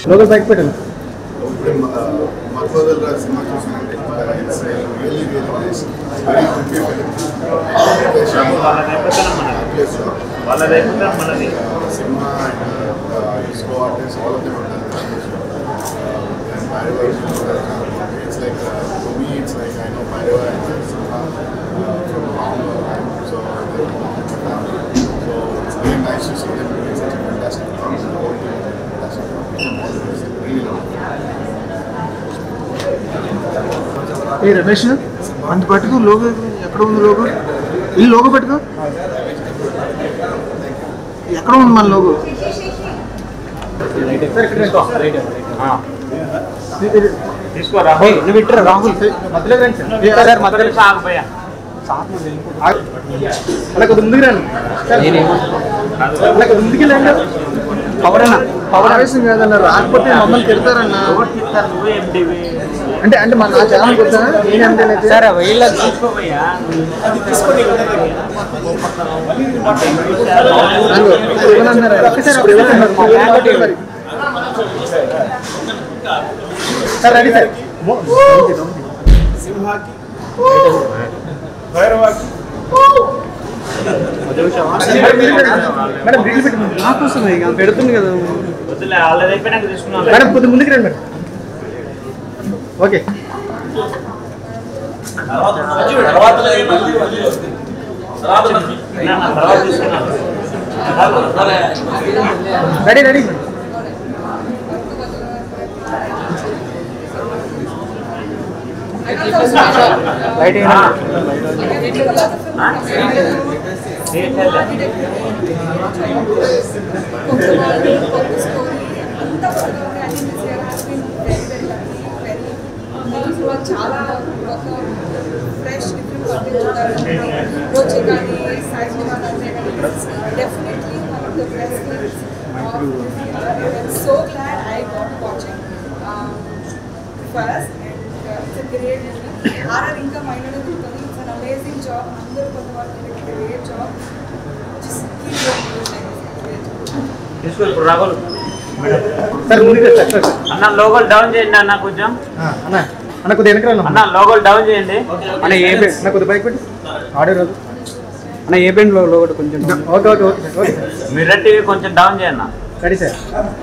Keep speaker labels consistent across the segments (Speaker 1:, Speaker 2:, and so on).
Speaker 1: Local bike పెట్టండి
Speaker 2: ఇప్పుడే మధువదల్ రాజ్ సినిమా చూసానంటే it's really really nice very
Speaker 3: వాళ్ళ రేపతనం మనది వాళ్ళ రేపతనం మనది
Speaker 2: సినిమా slow artist all of them it's like to me it's like I know Bhairava సినిమా from long time so so it's very nice to see them doing such fantastic
Speaker 1: ఏ రమేష్ అంత పట్టుకు లోగో ఎక్కడ ఉంది లోగో ఈ లోగో పెట్టుకో ఎక్కడ ఉంది మన లోగో
Speaker 3: తీసుకో రాహుల్
Speaker 1: నువ్వు ఇట్టరా రాహుల్ మధ్యలో రండి సార్ సార్ మధ్యలో
Speaker 3: ఆగిపోయా
Speaker 1: అలా కొద్ది ముందుకు రండి సార్ అలా కొద్ది ముందుకు వెళ్ళండి పవర్ అన్న పవర్ ఆవేశం కాదన్న రాకపోతే మమ్మల్ని తిడతారన్న
Speaker 3: నువ్వే ఎండివి
Speaker 1: అంటే అంటే మన నా ఛానల్ కొద్దా నేను అంటే సార్ వీళ్ళ
Speaker 3: తీసుకోపోయా
Speaker 1: సార్ రెడీ సార్
Speaker 2: సింహాకి భైరవాకి
Speaker 1: మేడం బ్రిడ్జ్ పెట్టి నా కోసం ఇక పెడుతుంది కదా
Speaker 3: వద్దులే వాళ్ళది అయిపోయినాక తీసుకున్నాం
Speaker 1: మేడం కొద్ది ముందుకు రండి మేడం ఓకే
Speaker 3: తర్వాత తీసుకున్నాను
Speaker 1: రెడీ రెడీ లైట్
Speaker 4: చాలా ఒక ఫ్రెష్ డిఫరెంట్ కంటెంట్ రోజు కానీ size definitely one of the best things so glad I got watching first and it's great RR ఇంకా మైండ్ ఉంటుంది ఇట్స్ అన్ అమేజింగ్ జాబ్ అందరూ కొంత వాళ్ళు గ్రేట్ జాబ్
Speaker 3: తీసుకో ఇప్పుడు రాహుల్
Speaker 1: సార్ ముందుకు సార్ సార్
Speaker 3: అన్న లోగోలు డౌన్ చేయండి అన్న కొంచెం
Speaker 1: అన్న అన్న కొద్ది వెనక రండి
Speaker 3: అన్న లోగోలు డౌన్ చేయండి
Speaker 1: అన్న ఏ బెండ్ అన్న కొద్ది బైక్ పెట్టి ఆడియో రాదు అన్న ఏ బెండ్ లో ఒకటి కొంచెం okay okay okay sir okay
Speaker 3: mirror TV కొంచెం డౌన్ చేయండి
Speaker 1: రెడీ సార్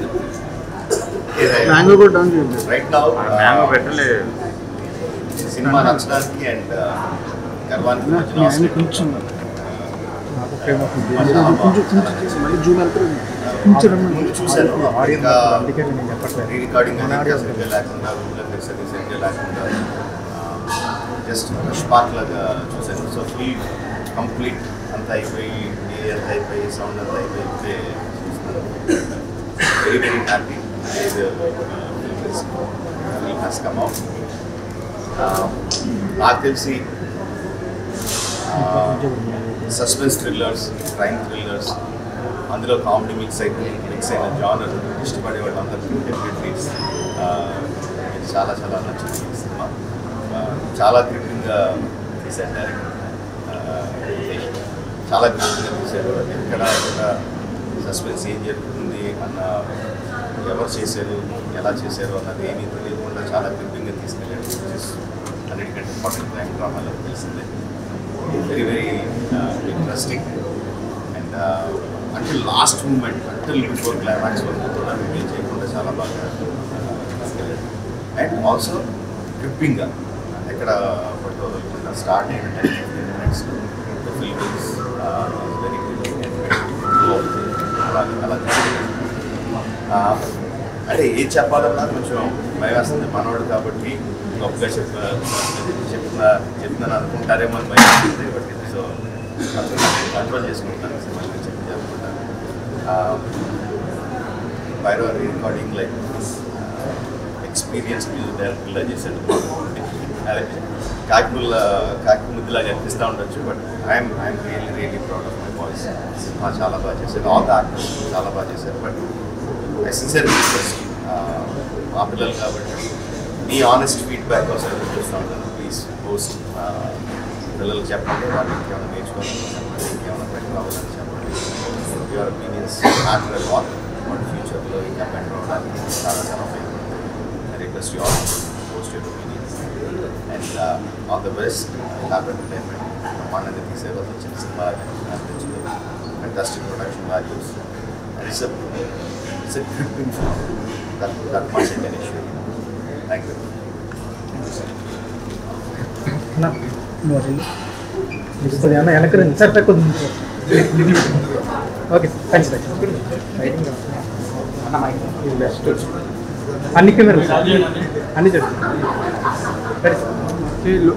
Speaker 1: మ్యాంగో కూడా డౌన్ చేయండి
Speaker 2: రైట్ నౌ
Speaker 3: మ్యాంగో పెట్టలేదు
Speaker 2: సినిమా నచ్చడానికి అండ్ గర్వానికి మధ్యన
Speaker 1: ఆయన కొంచెం నాకు ప్రేమ ఉంది. కొంచెం కొంచెం చేసి మళ్ళీ జూమ్ వెళ్తారు కొంచెం రమ్మని.
Speaker 2: ముందు చూశాను
Speaker 1: ఆడియో
Speaker 2: ఇంకా
Speaker 1: అందుకే నేను చెప్పట్లేదు
Speaker 2: రీ రికార్డింగ్
Speaker 1: మన
Speaker 2: అనేది
Speaker 1: ఆడియో
Speaker 2: సరిగ్గా లేకుండా రూమ్లో సరిగ్గా సరిగ్గా లేకుండా జస్ట్ స్పార్క్ లాగా చూశాను సో ఫుల్ కంప్లీట్ అంతా అయిపోయి ఏ అంతా అయిపోయి సౌండ్ అంతా అయిపోయి ఇప్పుడే చూస్తున్నాను very very happy film has come out నాకు తెలిసి సస్పెన్స్ థ్రిల్లర్స్ క్రైమ్ థ్రిల్లర్స్ అందులో కామెడీ మిక్స్ అయితే మిక్స్ అయిన జానర్ ఇష్టపడే వాళ్ళందరికీ డెఫినెట్లీ చాలా చాలా నచ్చింది ఈ సినిమా ఆ, చాలా గ్రిప్పింగ్గా తీశారు డైరెక్టర్ చాలా గ్రిప్పింగ్గా తీశారు ఎక్కడ ఎక్కడ సస్పెన్స్ ఏం జరుగుతుంది అన్న ఎవరు చేశారు ఎలా చేశారు అన్నది ఏమీ తెలియకుండా చాలా గ్రిప్పింగ్గా తీసుకెళ్ళారు అన్నిటికంటే ఇంపార్టెంట్ క్రైమ్ డ్రామాలో తెలిసిందే very very interesting and until last moment until before climax వరకు కూడా రివీల్ చేయకుండా చాలా బాగా తీసుకెళ్ళాడు అండ్ ఆల్సో గ్రిప్పింగ్గా ఎక్కడ పట్టుకోగలుగుతున్నా స్టార్ట్ ఏంటంటే మినిట్స్ ఫిల్మ్ ఇస్ వెరీ అలాగే అలా తీసుకెళ్ళాడు. ఆ, అంటే ఏం చెప్పాలన్నా కొంచెం భయం వేస్తుంది మనవాడు కాబట్టి గొప్పగా చెప్ప చెప్తున్నా చెప్తున్నాను అనుకుంటారేమో అని భయం వేస్తుంది బట్ సో కంట్రోల్ చేసుకుంటాను సినిమా గురించి చెప్పి చెప్పుకుంటాను బైరో రికార్డింగ్ లైక్ ఎక్స్పీరియన్స్ మ్యూజిక్ డైరెక్టర్లా చేశాడు అదే కాకిముల్ల కాకి ముద్దులాగా అనిపిస్తూ ఉండొచ్చు but I'm I'm really really proud of my boys సినిమా చాలా బాగా చేశారు ఆల్ ద యాక్టర్స్ చాలా బాగా చేశారు బట్ ఐ సిన్సియర్ రిక్వెస్ట్ మా పిల్లలు కాబట్టి మీ ఆనెస్ట్ ఫీడ్బ్యాక్ కోసం ఎదురు చూస్తూ ఉంటాను ప్లీజ్ పోస్ట్ పిల్లలకు చెప్పండి వాళ్ళకి ఇంకేమైనా నేర్చుకోవాలని చెప్పండి ఇంకేమైనా బెటర్ అవ్వాలని చెప్పండి యువర్ ఒపీనియన్స్ మ్యాటర్ లాట్ వాళ్ళు ఫ్యూచర్లో ఇంకా బెటర్ అవడానికి చాలా చాలా ఉపయోగపడుతుంది I request you all post your opinions and all the best lab entertainment బ్రహ్మాండంగా తీసే రోజు వచ్చిన సినిమా అనిపించింది fantastic production values and it's it's a gripping film that that much can issue thank you
Speaker 1: అన్న నువ్వు అటు ఇస్తుంది అన్న వెనక రండి సార్ సార్ కొద్దిగా ఓకే థ్యాంక్స్ బెస్ట్ అన్ని కెమెరాలు సార్ అన్ని చెప్తాను సరే సార్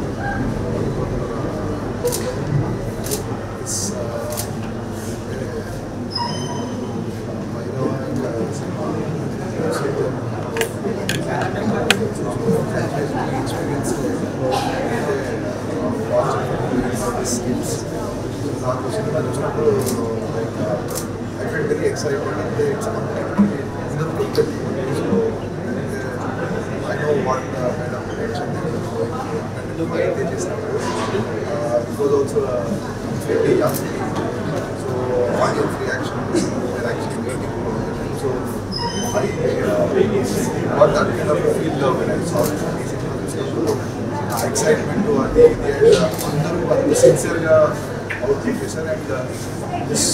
Speaker 5: నాకు సినిమా చూసినప్పుడు like I fell very excited అంటే it's completely so I know what kind of potential అయితే చేసినప్పుడు it was also completely young so audience reaction where actually meeting so I what that kind of feel when I saw ఈ సినిమా చూసినప్పుడు excitement అది ఇది అందరూ అంత సిన్సియర్గా అవుట్ చేశారు and this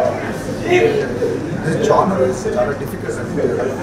Speaker 5: this genre is చాలా డిఫికల్ట్ అండి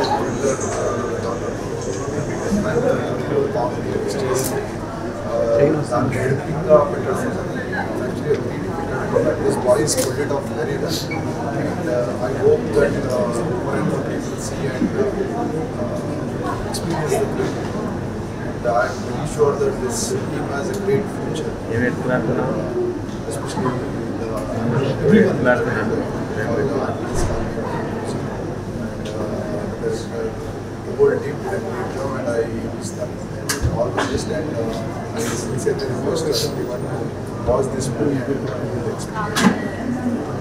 Speaker 5: కామెడీ స్టేజ్ దాన్ని ఎడిటింగ్గా పెట్టడం actually very difficult this boys pull it off very well and I hope that more and more people see and experience the film. And I'm pretty sure that this team has a great future. especially the everyone all the artists are and uh, there's, uh, the whole team did a great job and I wish them all the best and uh, I sincerely request everyone to watch this movie and uh, experience.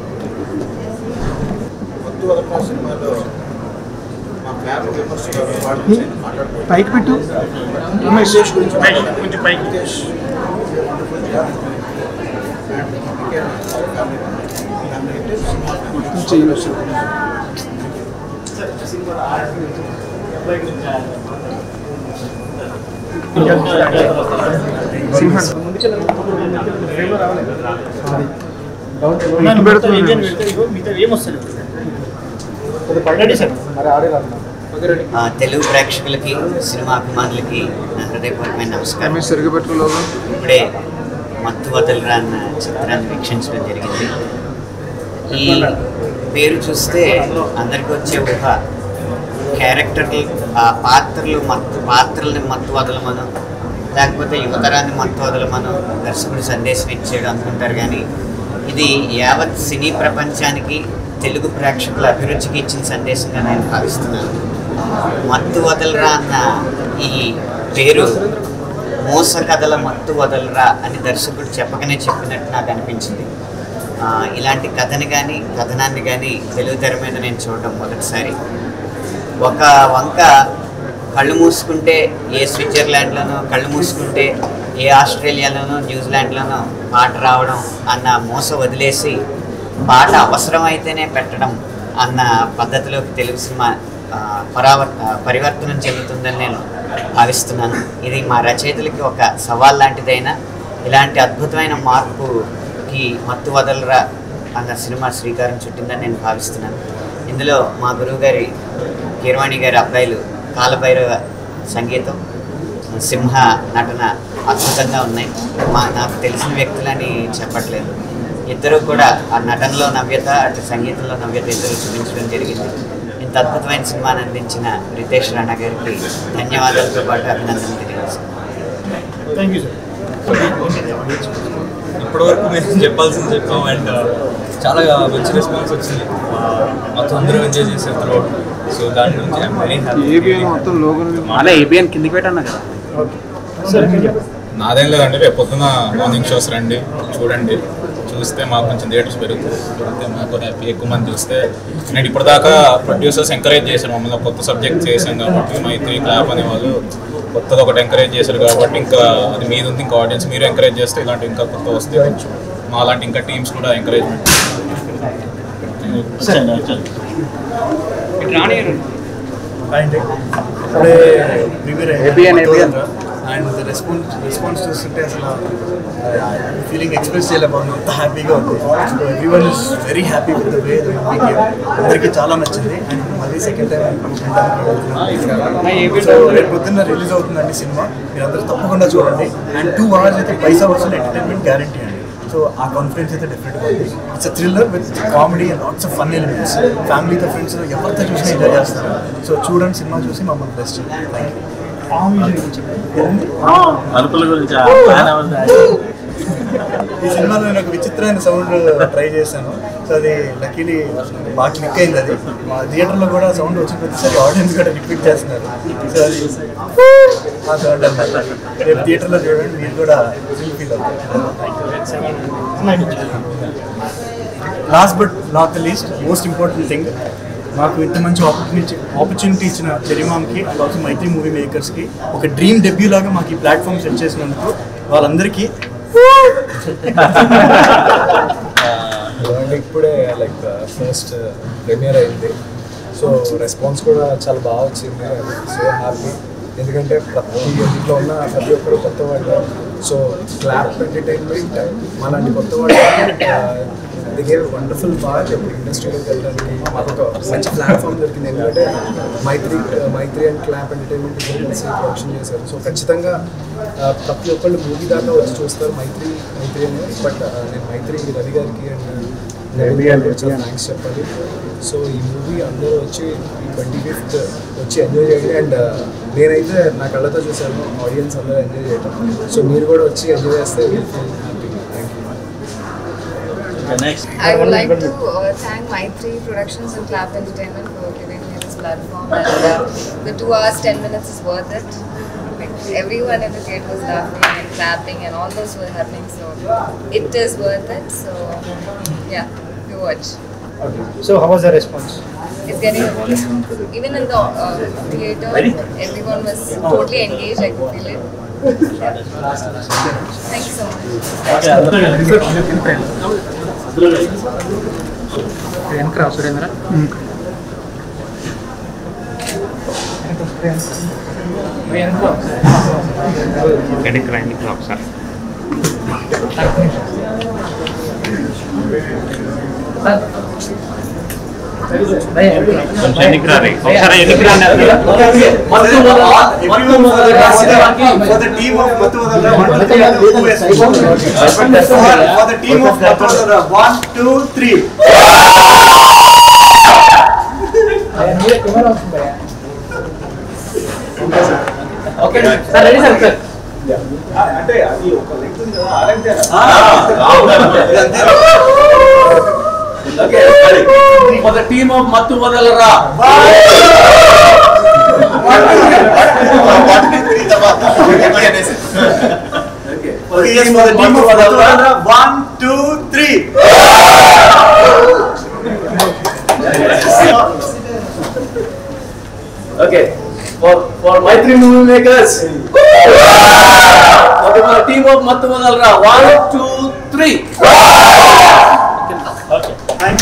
Speaker 3: వద్దు వరకు సినిమాలో మా family members మాట్లాడుకుంటాం
Speaker 1: పైకి పెట్టు
Speaker 3: రమేష్ గురించి కొంచెం పైకి Ritesh wonderful job and family family అంటే సినిమా
Speaker 1: మరి ఆడే రాదు
Speaker 6: ఆ, తెలుగు ప్రేక్షకులకి సినిమా అభిమానులకి నా హృదయపూర్వకమైన నమస్కారం
Speaker 5: సరిగ్గా పెట్టుకోలేదు
Speaker 6: ఇప్పుడే మత్తు వదలరా అన్న చిత్రాన్ని వీక్షించడం జరిగింది ఈ పేరు చూస్తే అందరికి వచ్చే ఊహ క్యారెక్టర్లు ఆ పాత్రలు మత్తు పాత్రల్ని మత్తు వదలమను లేకపోతే యువతరాన్ని మత్తు వదలమను దర్శకుడు సందేశం ఇచ్చాడు అనుకుంటారు కానీ ఇది యావత్ సినీ ప్రపంచానికి తెలుగు ప్రేక్షకుల అభిరుచికి ఇచ్చిన సందేశంగా నేను భావిస్తున్నాను మత్తు వదలరా అన్న ఈ పేరు మోస కథల మత్తు వదలరా అని దర్శకుడు చెప్పకనే చెప్పినట్టు నాకు అనిపించింది ఆ, ఇలాంటి కథని కానీ కథనాన్ని కానీ తెలుగు తెర మీద నేను చూడడం మొదటిసారి ఒక వంక కళ్ళు మూసుకుంటే ఏ స్విట్జర్లాండ్లోనో కళ్ళు మూసుకుంటే ఏ ఆస్ట్రేలియాలోనో న్యూజిలాండ్లోనో పాట రావడం అన్న మోస వదిలేసి పాట అవసరమైతేనే పెట్టడం అన్న పద్ధతిలోకి తెలుగు సినిమా ఆ, పరావర్ ఆ, పరివర్తనం చెందుతుందని నేను భావిస్తున్నాను ఇది మా రచయితలకి ఒక సవాల్ లాంటిదైనా ఇలాంటి అద్భుతమైన మార్పుకి మత్తు వదలరా అన్న సినిమా శ్రీకారం చుట్టిందని నేను భావిస్తున్నాను ఇందులో మా గురువు గారి కీరవాణి గారి అబ్బాయిలు కాలభైరవ సంగీతం సింహ నటన అద్భుతంగా ఉన్నాయి మా నాకు తెలిసిన వ్యక్తులని చెప్పట్లేదు ఇద్దరు కూడా ఆ నటనలో నవ్యత అటు సంగీతంలో నవ్యత ఇద్దరు చూపించడం జరిగింది ఇంత అద్భుతమైన సినిమాని అందించిన రితేష్ రాణా గారికి ధన్యవాదాలతో పాటు అభినందనలు తెలియజేస్తాను
Speaker 3: థ్యాంక్ యూ సార్
Speaker 7: ఇప్పటివరకు మేము చెప్పాల్సింది చెప్పాం అండ్ చాలా మంచి రెస్పాన్స్ వచ్చింది ఆ, మొత్తం అందరూ ఎంజాయ్ చేశారు త్రూ సో దాని గురించి ఐఎమ్ వెరీ హ్యాపీ
Speaker 5: మొత్తం లోగో
Speaker 1: అలా ఏబిఎన్ కిందికి పెట్టన్నా కదా
Speaker 7: నాదేం లేదండి రేపు పొద్దున మార్నింగ్ షోస్ రండి చూడండి చూస్తే మాకు కొంచెం థియేటర్స్ పెరుగుతాయి పెడితే మాకు హ్యాపీ ఎక్కువ మంది చూస్తే నేను ఇప్పటిదాకా ప్రొడ్యూసర్స్ ఎంకరేజ్ చేశారు మమ్మల్ని కొత్త సబ్జెక్ట్ చేశాం కాబట్టి మైత్రి క్లాప్ అనే వాళ్ళు కొత్తది ఒకటి ఎంకరేజ్ చేశారు కాబట్టి ఇంకా అది మీద ఉంది ఇంకా ఆడియన్స్ మీరు ఎంకరేజ్ చేస్తే ఇలాంటి ఇంకా కొత్త వస్తే కొంచెం మా లాంటి ఇంకా టీమ్స్ కూడా ఎంకరేజ్మెంట్
Speaker 3: సరే
Speaker 5: అండ్ ఇప్పుడే prepare
Speaker 1: ABN, ABN.
Speaker 5: And response response చూస్తుంటే అసలు ఫీలింగ్ ఎక్స్ప్రెస్ చేయలేకపోతున్నాం అంత హ్యాపీగా ఉంది so every one is very happy with the way అందరికీ చాలా నచ్చింది అండ్ మళ్ళీ సెకండ్ టైం సో రేపు పొద్దున్న రిలీజ్ అవుతుందండి సినిమా మీరు అందరూ తప్పకుండా చూడండి అండ్ టూ అవర్స్ అయితే పైసా వస్తుంది ఎంటర్టైన్మెంట్ గ్యారంటీ అండి సో ఆ కాన్ఫిడెన్స్ అయితే డెఫినెట్గా ఉంది it's thriller with comedy and lots of fun elements ఫ్యామిలీతో ఫ్రెండ్స్ ఎవరితో చూసినా ఎంజాయ్ చేస్తారు సో చూడండి సినిమా చూసి మమ్మల్ని బెస్ట్ థ్యాంక్
Speaker 3: అరుపుల గురించి ఆ ప్లాన్ ఎవరిది?
Speaker 5: ఈ సినిమాలో నేను ఒక విచిత్రమైన సౌండ్ ట్రై చేశాను సో అది లక్కీలీ బాగా క్లిక్ అయింది అది మా థియేటర్లో కూడా సౌండ్ వచ్చిన ప్రతిసారి ఆడియన్స్ కూడా రిపీట్ చేస్తున్నారు సో అది ఆ సౌండ్ అన్నమాట రేపు థియేటర్లో చూడండి మీరు కూడా feel feel last but not the least most important thing మాకు ఇంత మంచి ఆపర్చునిటీ ఆపర్చునిటీ ఇచ్చిన చెరిమామ్కి అండ్ ఆల్సో మైత్రి మూవీ మేకర్స్కి ఒక డ్రీమ్ డెబ్యూ లాగా మాకు ఈ ప్లాట్ఫామ్ సెట్ చేసినందుకు వాళ్ళందరికీ
Speaker 8: అంటే ఇప్పుడే లైక్ ఫస్ట్ ప్రీమియర్ అయింది సో రెస్పాన్స్ కూడా చాలా బాగా వచ్చింది సో హ్యాపీ ఎందుకంటే ప్రతి ఇంట్లో ఉన్న ప్రతి ఒక్కరు కొత్త వాళ్ళు సో క్లాప్ ఎంటర్టైన్మెంట్ మనలాంటి కొత్త వాళ్ళు దిగే వండర్ఫుల్ పార్ట్ ఇండస్ట్రీలోకి వెళ్ళడానికి మాకు ఒక మంచి ప్లాట్ఫామ్ దొరికింది ఎందుకంటే Mythri Mythri and clap entertainment ఇద్దరు కలిసి ప్రొడక్షన్ చేశారు సో ఖచ్చితంగా ఆ, ప్రతి ఒక్కళ్ళు మూవీ దాకా వచ్చి చూస్తారు మైత్రి మైత్రి అని బట్ నేను మైత్రి రవి గారికి అండ్ రవి గారికి చాలా థ్యాంక్స్ చెప్పాలి సో ఈ మూవీ అందరూ వచ్చి ఈ ట్వంటీ ఫిఫ్త్ వచ్చి ఎంజాయ్ చేయండి అండ్ నేనైతే నా కళ్ళతో చూశాను ఆడియన్స్ అందరూ ఎంజాయ్ చేయటం సో మీరు కూడా వచ్చి ఎంజాయ్ చేస్తే happy thank you
Speaker 3: Okay, next.
Speaker 9: I would like to uh, thank Maitri Productions and Clap Entertainment for giving me this platform. And uh, the two hours, ten minutes is worth it. Like everyone in the theatre was laughing and clapping, and all those were happening. So it is worth it. So yeah, you watch.
Speaker 1: So how was the response
Speaker 9: It's getting even in the uh, theatre, everyone was totally engaged. I could feel it. Yeah. Thank you so much.
Speaker 1: వెనకరా సురేంద్ర
Speaker 3: వెనక్కి రా, వెనక్కి రా ఒకసారి. కొంచెం వెనక్కి రా రే. ఒకసారి వెనక్కి రా అన్నారు.
Speaker 5: For the team of Matuvadala, one, two, for the team of Matuvadala, one, two, three.
Speaker 1: Okay sir ready sir sir
Speaker 5: అంటే అది ఒక లెంగ్త్ ఉంది కదా ఆ length
Speaker 1: For the team of Mattu Vadalra.
Speaker 5: Okay, yes, for the team of Matuvadala, one, two, three.
Speaker 1: Okay. For for Maitri movie makers. For the team of Mattu Vadalra. One, two, three.
Speaker 5: Thank